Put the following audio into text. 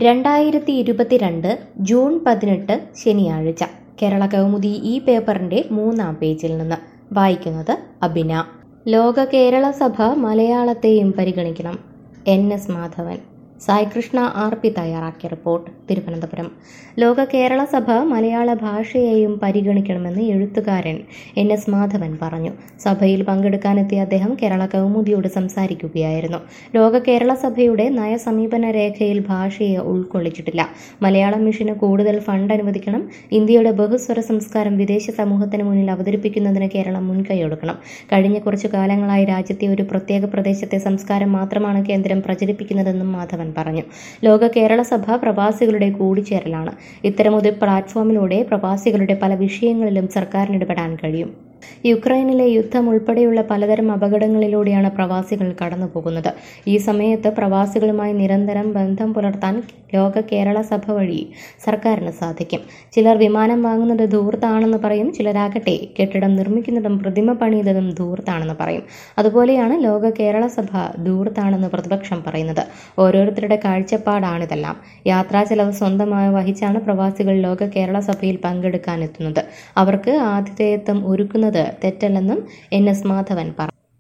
രണ്ടായിരത്തി ഇരുപത്തിരണ്ട് ജൂൺ പതിനെട്ട് ശനിയാഴ്ച കേരള കൗമുദി ഈ പേപ്പറിന്റെ മൂന്നാം പേജിൽ നിന്ന് വായിക്കുന്നത് അബിന ലോക കേരള സഭ മലയാളത്തെയും പരിഗണിക്കണം N S Madhavan Saikrishna R P തയ്യാറാക്കിയ റിപ്പോർട്ട് തിരുവനന്തപുരം ലോക കേരള സഭ മലയാള ഭാഷയെയും പരിഗണിക്കണമെന്ന് എഴുത്തുകാരൻ എൻ എസ് മാധവൻ പറഞ്ഞു സഭയിൽ പങ്കെടുക്കാനെത്തിയ അദ്ദേഹം കേരള കൗമുദിയോട് സംസാരിക്കുകയായിരുന്നു ലോക കേരള സഭയുടെ നയസമീപന രേഖയിൽ ഭാഷയെ ഉൾക്കൊള്ളിച്ചിട്ടില്ല മലയാളം മിഷന് കൂടുതൽ ഫണ്ട് അനുവദിക്കണം ഇന്ത്യയുടെ ബഹുസ്വര സംസ്കാരം വിദേശ സമൂഹത്തിന് മുന്നിൽ അവതരിപ്പിക്കുന്നതിന് കേരളം മുൻകൈയെടുക്കണം കഴിഞ്ഞ കുറച്ചു കാലങ്ങളായി രാജ്യത്തെ ഒരു പ്രത്യേക പ്രദേശത്തെ സംസ്കാരം മാത്രമാണ് കേന്ദ്രം പ്രചരിപ്പിക്കുന്നതെന്നും മാധവൻ പറഞ്ഞു ലോക കേരള സഭ പ്രവാസികളുടെ കൂടിച്ചേരലാണ് ഇത്തരമൊരു പ്ലാറ്റ്ഫോമിലൂടെ പ്രവാസികളുടെ പല വിഷയങ്ങളിലും സർക്കാരിന് ഇടപെടാൻ കഴിയും യുക്രൈനിലെ യുദ്ധം ഉൾപ്പെടെയുള്ള പലതരം അപകടങ്ങളിലൂടെയാണ് പ്രവാസികൾ കടന്നുപോകുന്നത് ഈ സമയത്ത് പ്രവാസികളുമായി നിരന്തരം ബന്ധം പുലർത്താൻ ലോക കേരള സഭ വഴി സർക്കാരിന് സാധിക്കും ചിലർ വിമാനം വാങ്ങുന്നത് ധൂർത്താണെന്ന് പറയും ചിലരാകട്ടെ കെട്ടിടം നിർമ്മിക്കുന്നതും പ്രതിമ പണിയുന്നതും ധൂർത്താണെന്ന് പറയും അതുപോലെയാണ് ലോക കേരള സഭ ധൂർത്താണെന്ന് പ്രതിപക്ഷം പറയുന്നത് ഓരോരുത്തരുടെ കാഴ്ചപ്പാടാണിതെല്ലാം യാത്രാ ചെലവ് സ്വന്തമായി വഹിച്ചാണ് പ്രവാസികൾ ലോക കേരള സഭയിൽ പങ്കെടുക്കാനെത്തുന്നത് അവർക്ക് ആതിഥേയത്വം ഒരുക്കുന്നത് തെറ്റല്ലെന്നും എൻ എസ് മാധവൻ പറഞ്ഞു